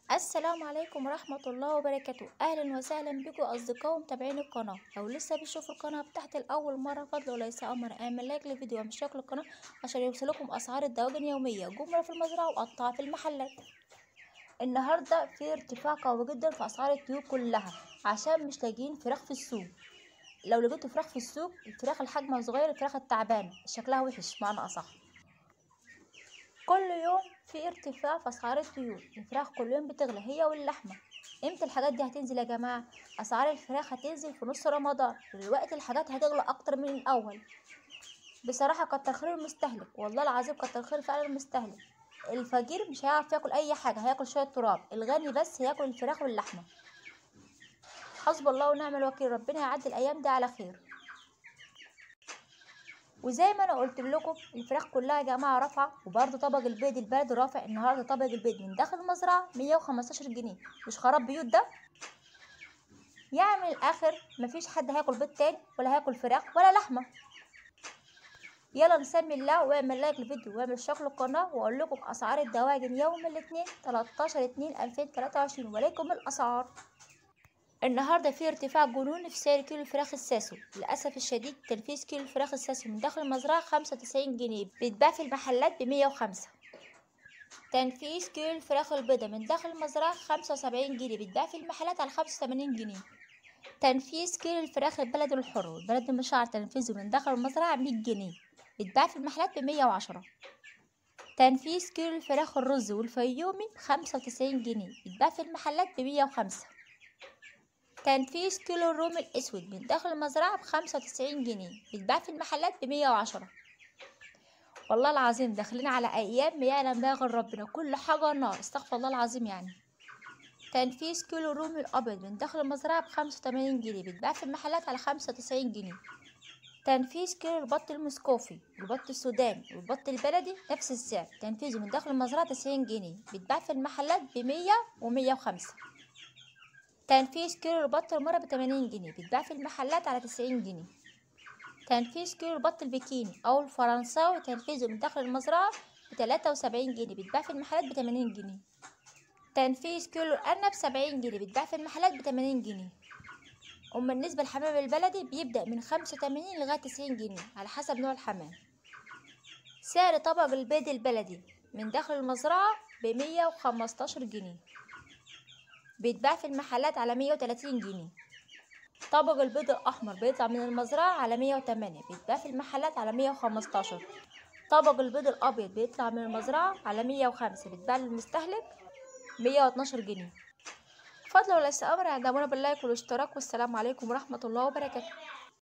السلام عليكم ورحمة الله وبركاته أهلا وسهلا بكم أصدقاء ومتابعين القناة لو لسه بتشوفوا القناة بتاعت الأول مرة فضل وليس أمر اعمل لايك للفيديو واشترك للقناة عشان يوصلكم أسعار الدواجن يومية جملة في المزرعة وقطعة في المحلات النهاردة في ارتفاع قوي جدا في أسعار الطيور كلها عشان مش لاقيين فراخ في السوق لو لقيتوا فراخ في السوق الفراخ الحجم صغير الفراخ التعبانة شكلها وحش معنى أصح كل يوم في ارتفاع في اسعار الطيور الفراخ كل يوم بتغلى هي واللحمه امتى الحاجات دي هتنزل يا جماعه اسعار الفراخ هتنزل في نص رمضان دلوقتي الحاجات هتغلى اكتر من الاول بصراحه كتر خير المستهلك والله العظيم كتر خير فعلا المستهلك الفقير مش هيعرف ياكل اي حاجه هياكل شويه تراب الغني بس هياكل الفراخ واللحمه حسب الله ونعم الوكيل ربنا يعدي الايام دي على خير وزي ما انا قلت لكم الفراخ كلها يا جماعه رافعه وبرده طبق البيض البلد رافع النهارده طبق البيض من داخل المزرعه 115 جنيه مش خراب بيوت ده يعني من الاخر مفيش حد هياكل بيض تاني ولا هياكل فراخ ولا لحمه يلا نسمي الله واعمل لايك للفيديو واعمل اشتراك للقناه واقول لكم اسعار الدواجن يوم الاثنين 13 2 2023 وليكم الاسعار النهارده في ارتفاع جنوني في سعر كيلو الفراخ الساسو للاسف الشديد تنفيذ كيلو الفراخ الساسو من داخل المزرعه خمسة وتسعين جنيه بيتباع في المحلات بمية وخمسة تنفيذ كيلو الفراخ البيضة من داخل المزرعة خمسة وسبعين جنيه بيتباع في المحلات على خمسة وثمانين جنيه تنفيذ كيلو الفراخ البلد الحر والبلد المشعر تنفيذه من داخل المزرعة مية جنيه بيتباع في المحلات بمية وعشرة تنفيذ كيلو الفراخ الرز والفيومي خمسة وتسعين جنيه بيتباع في المحلات بمية وخمسة تنفيذ كيلو الرومي الأسود من داخل المزرعة بخمسة وتسعين جنيه بيتباع في المحلات بمية وعشرة والله العظيم داخلين على أيام ما يعلم بها غير ربنا كل حاجة نار استغفر الله العظيم يعني تنفيذ كيلو الرومي الأبيض من داخل المزرعة بخمسة وتمانين جنيه بيتباع في المحلات على خمسة وتسعين جنيه تنفيذ كيلو البط المسكوفي والبط السوداني والبط البلدي نفس السعر تنفيذه من داخل المزرعة تسعين جنيه بيتباع في المحلات بمية ومية وخمسة تنفيذ كيلو البط المرة بتمانين جنيه بيتباع في المحلات على تسعين جنيه تنفيذ كيلو البط البكيني أو الفرنساوي تنفيذه من داخل المزرعة بتلاتة وسبعين جنيه بيتباع في المحلات بتمانين جنيه تنفيذ كيلو الأرنب سبعين جنيه بيتباع في المحلات بتمانين جنيه أما بالنسبة للحمام البلدي بيبدأ من خمسة وتمانين لغاية تسعين جنيه على حسب نوع الحمام سعر طبق البيض البلدي من داخل المزرعة بمية وخمستاشر جنيه بيتباع في المحلات على مية وتلاتين جنيه طبق البيض الأحمر بيطلع من المزرعة على مية وتمانية بيتباع في المحلات على مية وخمستاشر طبق البيض الأبيض بيطلع من المزرعة على مية وخمسة بيتباع للمستهلك مية واتناشر جنيه فضلا وليس أمر اعدمونا باللايك والاشتراك والسلام عليكم ورحمة الله وبركاته